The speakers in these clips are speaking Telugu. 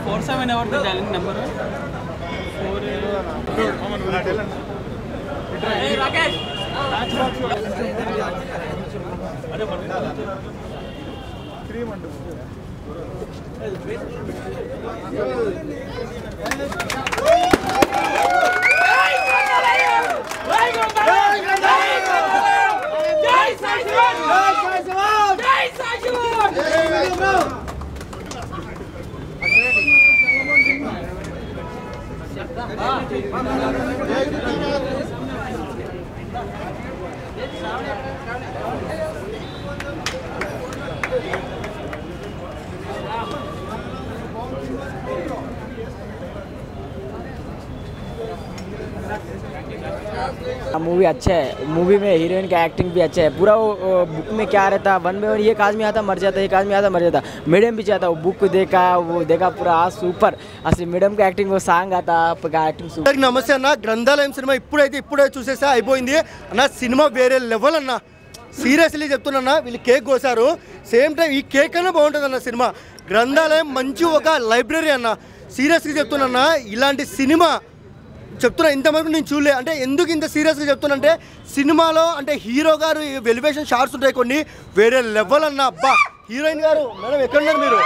four seven ever dialling number four Rakesh movie अच्छा है मूवी में हीरोइन का एक्टिंग भी अच्छा है पूरा वो वो बुक में क्या रहता वन में एक आदमी आता मर जाता एक आदमी आता मर जाता मैडम भी चाहता वो बुक देखा वो देखा पूरा आज सुपर असल मैडम का एक्टिंग वो सॉन्ग आता आपका एक्टिंग सुपर అందరికి నమస్తే అన్న గ్రంథాలయం సినిమా ఇప్పుడైతే ఇప్పుడే చూసేసా అయిపోయింది అన్న సినిమా వేరే లెవెల్ అన్న సీరియస్లీ చెప్తున్నా వీళ్ళు కేక్ కోసారు సేమ్ టైం ఈ కేక్ అన్న బాగుంటుంది అన్న సినిమా గ్రంథాలయం మంచి ఒక లైబ్రరీ అన్న సీరియస్గా చెప్తున్నా ఇలాంటి సినిమా చెప్తున్నా ఇంతవరకు నేను చూడలే అంటే ఎందుకు ఇంత సీరియస్గా చెప్తున్నా అంటే సినిమాలో అంటే హీరో గారు వెలివేషన్ షార్ట్స్ ఉంటాయి కొన్ని వేరే లెవెల్ అన్న అబ్బా హీరోయిన్ గారు మేడం ఎక్కడున్నారు మీరు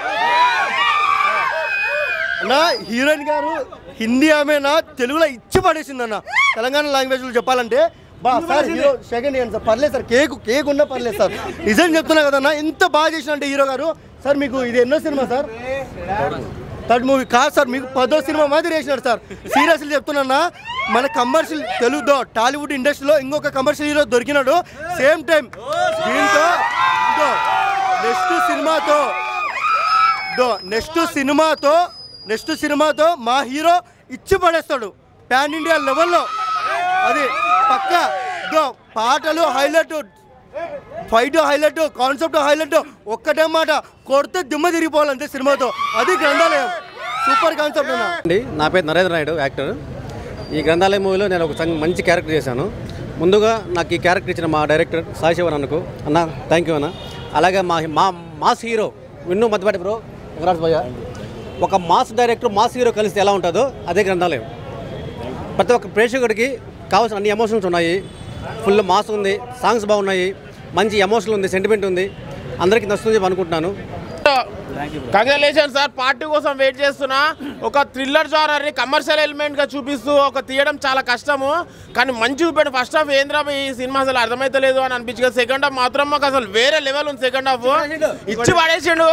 అన్న హీరోయిన్ గారు హిందీ ఆమెనా తెలుగులో ఇచ్చి పడేసింది అన్న తెలంగాణ లాంగ్వేజ్లో చెప్పాలంటే బా sir hero second year sir పర్లేదు సార్ కేక్ కేక్ ఉన్నా పర్లేదు సార్ నిజం చెప్తున్నా కదన్నా ఎంత బాగా చేసిన అంటే హీరో గారు సార్ మీకు ఇది ఎన్నో సినిమా సార్ థర్డ్ మూవీ కాదు సార్ మీకు పదో సినిమా మాదిరి వేసినాడు సార్ సీరియస్లీ చెప్తున్నా మన కమర్షియల్ తెలుగుదో టాలీవుడ్ ఇండస్ట్రీలో ఇంకొక కమర్షియల్ హీరో దొరికినాడు సేమ్ టైం దీంతో నెక్స్ట్ సినిమాతో దో నెక్స్ట్ సినిమాతో నెక్స్ట్ సినిమాతో మా హీరో ఇచ్చి పడేస్తాడు పాన్ ఇండియా లెవెల్లో అది పక్క దో పాటలు highlight fight highlight concept highlight ఒక్కటే మాట కొడితే దిమ్మ తిరిగిపోవాలంటే సినిమాతో అది గ్రంథాలయం సూపర్ కాన్సెప్ట్ అన్న అండి నా పేరు నరేంద్ర నాయుడు యాక్టర్ ఈ గ్రంథాలయ మూవీలో నేను ఒక సం- మంచి క్యారెక్టర్ చేశాను ముందుగా నాకు ఈ క్యారెక్టర్ ఇచ్చిన మా డైరెక్టర్ సాయిశివన్ అన్నకు అన్న థ్యాంక్ యూ అన్న అలాగే మా మా mass hero Vinnu Madhyapati bro Venkaraj భయ్య ఒక మాస్ డైరెక్టర్ మాస్ హీరో కలిస్తే ఎలా ఉంటుందో అదే గ్రంథాలయం ప్రతి ఒక్క ప్రేక్షకుడికి కావాల్సిన అన్ని ఎమోషన్స్ ఉన్నాయి ఫుల్ మాస్ ఉంది సాంగ్స్ బాగున్నాయి మంచి ఎమోషన్ ఉంది సెంటిమెంట్ ఉంది అందరికీ నచ్చుతుంది చెప్పి అనుకుంటున్నాను కంగ్రాచులేషన్ సార్ పార్టీ కోసం వెయిట్ చేస్తున్నా ఒక థ్రిల్లర్ జానర్ని కమర్షియల్ ఎలిమెంట్గా చూపిస్తూ ఒక తీయడం చాలా కష్టము కానీ మంచి చూపాడు ఫస్ట్ హాఫ్ ఏంద్రా ఈ సినిమా అసలు అర్థమైతలేదు అని అనిపించింది సెకండ్ హాఫ్ మాత్రం మాకు అసలు వేరే లెవెల్ ఉంది సెకండ్ హాఫ్ ఇచ్చి పడేసిండు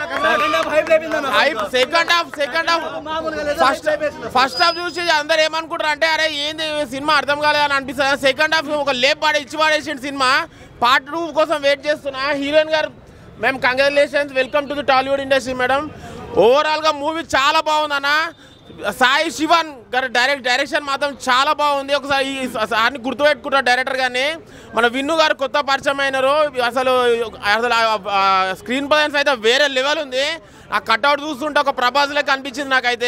second half second half first first half చూసి అందరు ఏమనుకుంటారు అంటే అరే ఏంది ఈ సినిమా అర్థం కాలేదు అని అనిపిస్తుంది సెకండ్ హాఫ్ ఒక లేప్ పడే ఇచ్చి పడేసిండు సినిమా పార్ట్ టూ కోసం వెయిట్ చేస్తున్నా హీరోయిన్ గారు మేము congratulations welcome to the Tollywood industry madam ఓవరాల్గా మూవీ చాలా బాగుంది అన్న సాయి శివన్ గారి డైరెక్ట్ డైరెక్షన్ మాత్రం చాలా బాగుంది ఒకసారి ఈ సార్ని గుర్తుపెట్టుకుంటారు డైరెక్టర్ గారిని మన విన్ను గారు కొత్త పరిచయం అయినారు అసలు అసలు స్క్రీన్ ప్రజెన్స్ అయితే వేరే లెవెల్ ఉంది ఆ కట్అవుట్ చూస్తుంటే ఒక ప్రభాస్ లెక్క అనిపించింది నాకైతే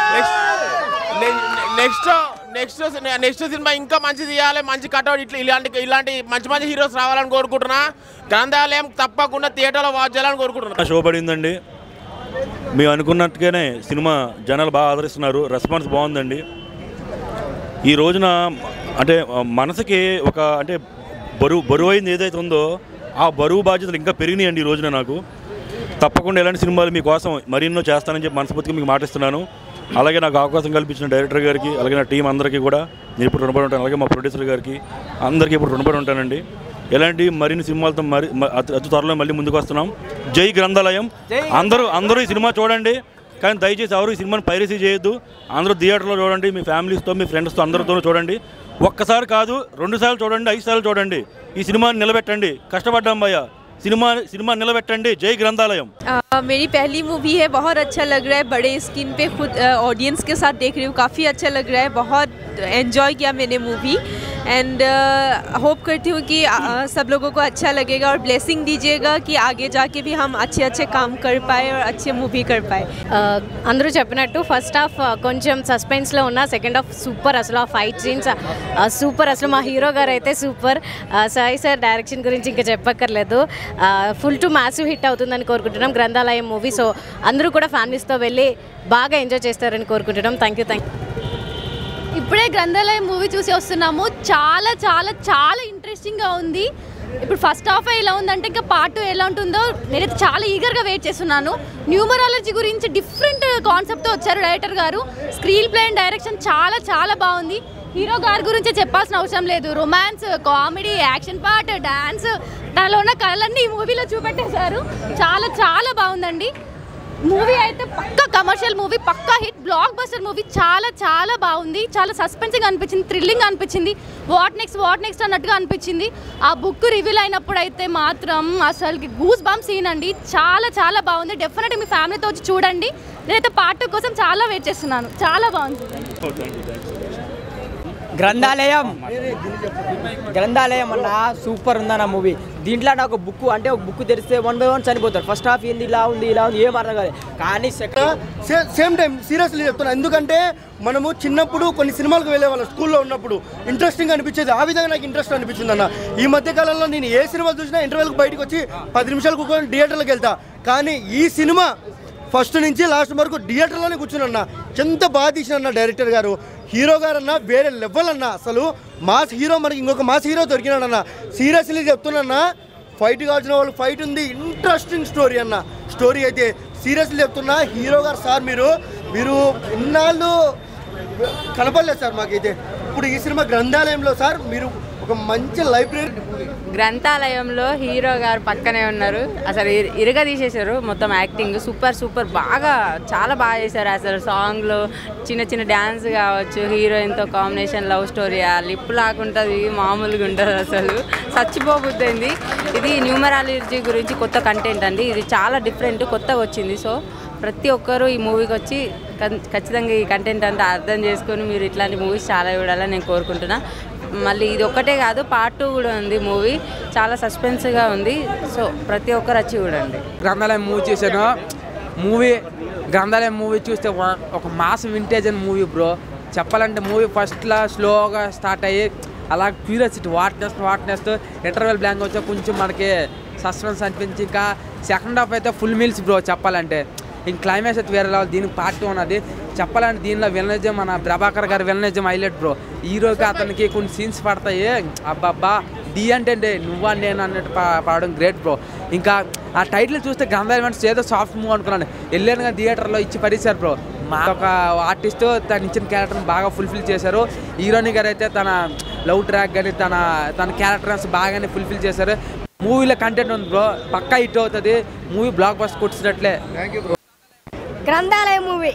నెక్స్ట్ నెక్స్ట్ నెక్స్ట్ సినిమా ఇంకా మంచి తీయాలి మంచి కట్అవుట్ ఇట్లా ఇలాంటి ఇలాంటి మంచి మంచి హీరోస్ రావాలని కోరుకుంటున్నా గ్రంథాలయం తప్పకుండా థియేటర్లో వాచ్ చేయాలని కోరుకుంటున్నా షో పడిందండి మేము అనుకున్నట్టుగానే సినిమా జనాలు బాగా ఆదరిస్తున్నారు రెస్పాన్స్ బాగుందండి ఈ రోజున అంటే ఆ, మనసుకి ఒక అంటే బరువు బరువు అయింది ఏదైతే ఉందో ఆ బరువు బాధ్యతలు ఇంకా పెరిగినాయండి ఈ రోజున నాకు తప్పకుండా ఇలాంటి సినిమాలు మీకోసం మరెన్నో చేస్తానని చెప్పి మనస్ఫూర్తిగా మీకు మాటిస్తున్నాను అలాగే నాకు అవకాశం కల్పించిన డైరెక్టర్ గారికి అలాగే నా టీం అందరికీ కూడా నేను ఇప్పుడు రుణపడి ఉంటాను అలాగే మా ప్రొడ్యూసర్ గారికి అందరికీ ఇప్పుడు రుణపడి ఉంటానండి ఇలాంటి మరిన్ని సినిమాలతో మరి మ- అతి అతి త్వరలో మళ్ళీ ముందుకు వస్తున్నాం జై గ్రంథాలయం అందరూ అందరూ ఈ సినిమా చూడండి కానీ దయచేసి ఎవరు ఈ సినిమాని పైరసీ చేయొద్దు అందరూ థియేటర్లో చూడండి మీ ఫ్యామిలీస్తో మీ ఫ్రెండ్స్తో అందరితో చూడండి ఒక్కసారి కాదు రెండు సార్లు చూడండి ఐదు సార్లు చూడండి ఈ సినిమాని నిలబెట్టండి కష్టపడ్డాం భయ్య సినిమా సినిమా నిలబెట్టండి జై గ్రంథాలయం आ, मेरी पहली मूवी है बहुत अच्छा लग रहा है बड़े स्क्रीन पे खुद ऑडियंस के साथ देख रही हूँ काफ़ी अच्छा लग रहा है बहुत एंजॉय किया मैंने मूवी एंड होप करती हूँ कि uh, सब लोगों को अच्छा लगेगा और ब्लेसिंग दीजिएगा कि आगे जाके भी हम अच्छे अच्छे काम कर पाए और अच्छे मूवी कर पाए ఆ, అందరూ చెప్పినట్టు ఫస్ట్ హాఫ్ కొంచెం సస్పెన్స్లో ఉన్న సెకండ్ హాఫ్ సూపర్ అసలు ఆ ఫైట్ సీన్స్ సూపర్ అసలు మా హీరో గారు అయితే సూపర్ సాయి సార్ డైరెక్షన్ గురించి ఇంకా చెప్పక్కర్లేదు ఫుల్ టు మ్యాసివ్ హిట్ అవుతుందని కోరుకుంటున్నాం గ్రంథాలయం మూవీ సో అందరూ కూడా ఫ్యామిలీస్తో వెళ్ళి బాగా ఎంజాయ్ చేస్తారని కోరుకుంటున్నాం థ్యాంక్ యూ థ్యాంక్ ఇప్పుడే గ్రంథాలయం మూవీ చూసి వస్తున్నాము చాలా చాలా చాలా ఇంట్రెస్టింగ్గా ఉంది ఇప్పుడు ఫస్ట్ హాఫ్ ఎలా ఉందంటే ఇంకా పార్ట్ టూ ఎలా ఉంటుందో నేనైతే చాలా ఈగర్గా వెయిట్ చేస్తున్నాను న్యూమరాలజీ గురించి డిఫరెంట్ కాన్సెప్ట్తో వచ్చారు డైరెక్టర్ గారు స్క్రీన్ ప్లే అండ్ డైరెక్షన్ చాలా చాలా బాగుంది హీరో గారి గురించి చెప్పాల్సిన అవసరం లేదు romance comedy action part dance దానిలో ఉన్న కళలన్నీ ఈ మూవీలో చూపెట్టేశారు చాలా చాలా బాగుందండి మూవీ అయితే పక్కా కమర్షియల్ మూవీ పక్కా హిట్ బ్లాక్ బస్టర్ మూవీ చాలా చాలా బాగుంది చాలా సస్పెన్సింగ్ అనిపించింది థ్రిల్లింగ్ అనిపించింది వాట్ నెక్స్ట్ వాట్ నెక్స్ట్ అన్నట్టుగా అనిపించింది ఆ బుక్ రివీల్ అయినప్పుడు అయితే మాత్రం అసలు గూస్ బాంబ్ సీన్ అండి చాలా చాలా బాగుంది డెఫినెట్గా మీ ఫ్యామిలీతో వచ్చి చూడండి నేనైతే పార్ట్ టూ కోసం చాలా వెయిట్ చేస్తున్నాను చాలా బాగుంది గ్రంథాలయం గ్రంథాలయం అన్న సూపర్ ఉందన్న మూవీ దీంట్లో నాకు బుక్ అంటే ఒక బుక్ తెరిస్తే వన్ బై వన్ చనిపోతారు ఫస్ట్ హాఫ్ ఏంది ఇలా ఉంది ఇలా ఉంది ఏం అర్థం కాలేదు కానీ సెకండ్ సే- సేమ్ టైం సీరియస్లీ చెప్తున్నా ఎందుకంటే మనము చిన్నప్పుడు కొన్ని సినిమాలకు వెళ్ళే వాళ్ళం స్కూల్లో ఉన్నప్పుడు ఇంట్రెస్టింగ్ అనిపించేది ఆ విధంగా నాకు ఇంట్రెస్ట్ అనిపించింది అన్న ఈ మధ్య కాలంలో నేను ఏ సినిమా చూసినా ఇంటర్వెల్కి బయటకు వచ్చి పది నిమిషాలు కూర్చొని థియేటర్లకు వెళ్తా కానీ ఈ సినిమా ఫస్ట్ నుంచి లాస్ట్ వరకు థియేటర్లోనే కూర్చున్నా ఎంత బాగా తీసిన డైరెక్టర్ గారు హీరో గారు అన్న వేరే లెవెల్ అన్న అసలు మాస్ హీరో మనకి ఇంకొక మాస్ హీరో దొరికినాడన్న సీరియస్లీ చెప్తున్నా ఫైట్ కావాల్సిన వాళ్ళు ఫైట్ ఉంది ఇంట్రెస్టింగ్ స్టోరీ అన్న స్టోరీ అయితే సీరియస్లీ చెప్తున్నా హీరో గారు సార్ మీరు మీరు ఇన్నాళ్ళు కనపడలేదు సార్ మాకైతే ఇప్పుడు ఈ సినిమా గ్రంథాలయంలో సార్ మీరు ఒక మంచి లైబ్రరీ గ్రంథాలయంలో హీరో గారు పక్కనే ఉన్నారు అసలు ఇర- ఇరగ తీసేశారు మొత్తం యాక్టింగ్ సూపర్ సూపర్ బాగా చాలా బాగా చేశారు అసలు సాంగ్లో చిన్న చిన్న డ్యాన్స్ కావచ్చు హీరోయిన్తో కాంబినేషన్ లవ్ స్టోరీ ఆ లిప్ లాగుంటుంది మామూలుగా ఉంటుంది అసలు చచ్చిపోబుద్ది ఇది న్యూమరాలజీ గురించి కొత్త కంటెంట్ అండి ఇది చాలా డిఫరెంట్ కొత్తగా వచ్చింది సో ప్రతి ఒక్కరూ ఈ మూవీకి వచ్చి కన్- ఖచ్చితంగా ఈ కంటెంట్ అంతా అర్థం చేసుకొని మీరు ఇట్లాంటి మూవీస్ చాలా చూడాలని నేను కోరుకుంటున్నా మళ్ళీ ఇది ఒక్కటే కాదు పార్ట్ టూ కూడా ఉంది మూవీ చాలా సస్పెన్స్గా ఉంది సో ప్రతి ఒక్కరు వచ్చి చూడండి గ్రంథాలయం మూవీ చూశాను మూవీ గ్రంథాలయం మూవీ చూస్తే ఒక- ఒక మాస్ వింటేజ్ అని మూవీ బ్రో చెప్పాలంటే మూవీ ఫస్ట్లో స్లోగా స్టార్ట్ అయ్యి అలా క్యూరియాసిటీ వాట్నెస్ వాట్నెస్ ఇంటర్వెల్ బ్లాంక్ వచ్చా కొంచెం మనకి సస్పెన్స్ అనిపించి ఇంకా సెకండ్ హాఫ్ అయితే ఫుల్ మీల్స్ బ్రో చెప్పాలంటే ఇంక క్లైమాక్స్ అయితే వేరే లెవెల్ దీనికి పార్ట్ టూ ఉన్నది చెప్పాలంటే దీనిలో విలనిజం మన ప్రభాకర్ గారి విలనిజం హైలైట్ బ్రో హీరోకి అతనికి కొన్ని సీన్స్ పడతాయి అబ్బబ్బా డి అంటే అంటే నువ్వా నేను అన్నట్టు పా- పాడడం గ్రేట్ బ్రో ఇంకా ఆ టైటిల్ చూస్తే గంధాల ఏదో సాఫ్ట్ మూవ్ అనుకున్నాను వెళ్ళాను కానీ థియేటర్లో ఇచ్చి పడేశారు బ్రో మా ఒక ఆర్టిస్ట్ తను ఇచ్చిన క్యారెక్టర్ని బాగా ఫుల్ఫిల్ చేశారు హీరోని గారు అయితే తన లవ్ ట్రాక్ కానీ తన తన క్యారెక్టర్స్ బాగానే ఫుల్ఫిల్ చేశారు మూవీలో కంటెంట్ ఉంది బ్రో పక్కా హిట్ అవుతుంది మూవీ బ్లాక్ బస్ కొట్టినట్లే గ్రంథాలయం మూవీ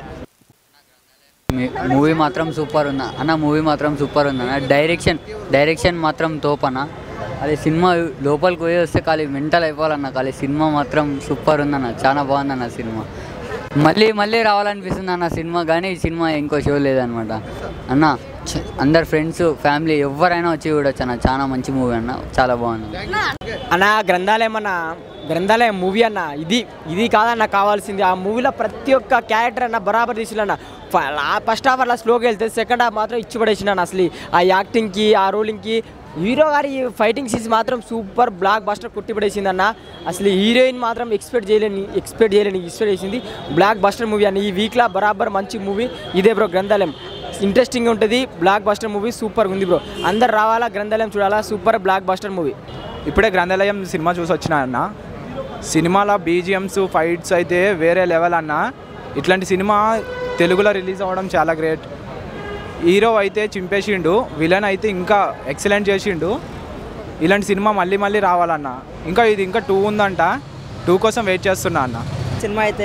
మూవీ మాత్రం సూపర్ ఉందా అన్న మూవీ మాత్రం సూపర్ ఉందన్న డైరెక్షన్ డైరెక్షన్ మాత్రం తోపన్న అది సినిమా లోపలికి పోయి వస్తే ఖాళీ మెంటల్ అయిపోవాలన్న ఖాళీ సినిమా మాత్రం సూపర్ ఉందన్న చాలా బాగుందన్న సినిమా మళ్ళీ మళ్ళీ రావాలనిపిస్తుంది అన్న సినిమా కానీ ఈ సినిమా ఇంకో షో లేదనమాట అన్న చ- అందరు ఫ్రెండ్స్ ఫ్యామిలీ ఎవరైనా వచ్చి చూడొచ్చు అన్న చాలా మంచి మూవీ అన్న చాలా బాగుంది అన్న గ్రంథాలయం అన్న గ్రంథాలయం మూవీ అన్న ఇది ఇది కాదన్న కావాల్సింది ఆ మూవీలో ప్రతి ఒక్క క్యారెక్టర్ అన్న బరాబర్ తీసిలన్న ఫస్ట్ హాఫ్ అలా స్లోగా వెళ్తే సెకండ్ హాఫ్ మాత్రం ఇచ్చి పడేసినాను అసలు ఆ యాక్టింగ్కి ఆ రోలింగ్కి హీరో గారి ఫైటింగ్ సీన్స్ మాత్రం సూపర్ బ్లాక్ బస్టర్ కొట్టి పడేసింది అన్న అసలు హీరోయిన్ మాత్రం ఎక్స్పెక్ట్ చేయలేని ఎక్స్పెక్ట్ చేయలేని ఎక్స్పెక్ట్ చేసింది బ్లాక్ బస్టర్ మూవీ అన్న ఈ వీక్లో బరాబర్ మంచి మూవీ ఇదే బ్రో గ్రంథాలయం ఇంట్రెస్టింగ్ ఉంటుంది బ్లాక్ బస్టర్ మూవీ సూపర్గా ఉంది బ్రో అందరు రావాలా గ్రంథాలయం చూడాలా సూపర్ బ్లాక్ బస్టర్ మూవీ ఇప్పుడే గ్రంథాలయం సినిమా చూసి వచ్చిన అన్న సినిమాలో బీజిఎమ్స్ ఫైట్స్ అయితే వేరే లెవెల్ అన్న ఇట్లాంటి సినిమా తెలుగులో రిలీజ్ అవ్వడం చాలా గ్రేట్ హీరో అయితే చింపేసిండు విలన్ అయితే ఇంకా ఎక్సలెంట్ చేసిండు ఇలాంటి సినిమా మళ్ళీ మళ్ళీ రావాలన్న ఇంకా ఇది ఇంకా టూ ఉందంట టూ కోసం వెయిట్ చేస్తున్నా అన్న సినిమా అయితే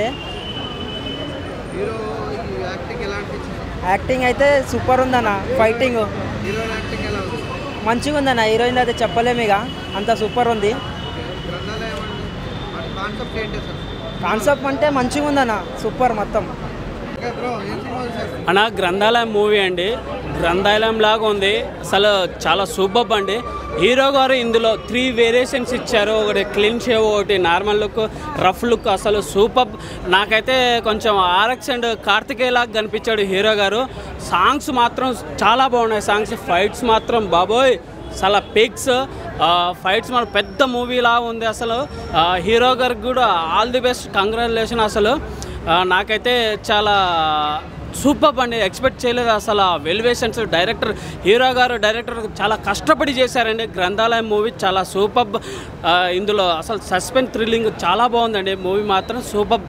యాక్టింగ్ అయితే సూపర్ ఉందన్న ఫైటింగ్ మంచిగా ఉందన్న హీరోయిన్ అయితే చెప్పలేము ఇక అంత సూపర్ ఉంది కాన్సెప్ట్ అంటే మంచిగా ఉందన్న సూపర్ మొత్తం అన్న గ్రంథాలయం మూవీ అండి గ్రంథాలయం లాగా ఉంది అసలు చాలా సూపర్ అండి హీరో గారు ఇందులో త్రీ వేరియేషన్స్ ఇచ్చారు ఒకటి క్లీన్ షేవ్ ఒకటి నార్మల్ లుక్ రఫ్ లుక్ అసలు సూపర్ నాకైతే కొంచెం ఆర్ఎక్స్ అండ్ కార్తికేయ లాగా కనిపించాడు హీరో గారు సాంగ్స్ మాత్రం చాలా బాగున్నాయి సాంగ్స్ ఫైట్స్ మాత్రం బాబోయ్ చాలా పిక్స్ ఫైట్స్ మన పెద్ద మూవీలా ఉంది అసలు ఆ, హీరో గారికి కూడా ఆల్ ది బెస్ట్ కంగ్రాచులేషన్ అసలు ఆ, నాకైతే చాలా సూపర్ అండి ఎక్స్పెక్ట్ చేయలేదు అసలు ఆ వెలివేషన్స్ డైరెక్టర్ హీరో గారు డైరెక్టర్ చాలా కష్టపడి చేశారండి గ్రంథాలయం మూవీ చాలా సూపర్ ఇందులో అసలు సస్పెన్స్ థ్రిల్లింగ్ చాలా బాగుందండి మూవీ మాత్రం సూపర్